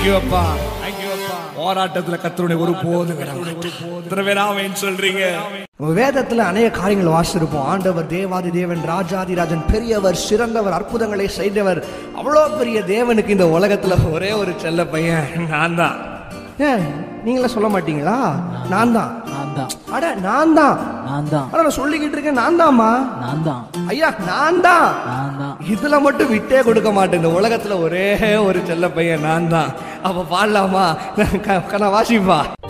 thank you அப்பா thank you அப்பா போராட்டத்துல கத்தருடைய ஒரு போதும் இத்தனை பேர் ஆமைன்னு சொல்றீங்க நம்ம வேதத்துல அநேக காரியங்கள் வாசிச்சிருப்போம் ஆண்டவர் தேவாதி தேவன் ராஜாதி ராஜன் பெரியவர் சிறந்தவர் அற்புதங்களை செய்தவர் அவ்வளோ பெரிய தேவனுக்கு இந்த உலகத்துல ஒரே ஒரு செல்ல பையன் நான் தான் ஏன் நீங்களே சொல்ல மாட்டீங்களா நான் தான் நான் தான் அட நான் தான் நான் தான் அட நான் சொல்லிக்கிட்டு இருக்கேன் நான் தான்மா நான் தான் ஐயா நான் தான் நான் தான் இதுல மட்டும் விட்டே கொடுக்க மாட்டேன் இந்த உலகத்துல ஒரே ஒரு செல்ல பையன் நான் தான் அப்ப பாடலாமா க- க- நான் வாசிப்பா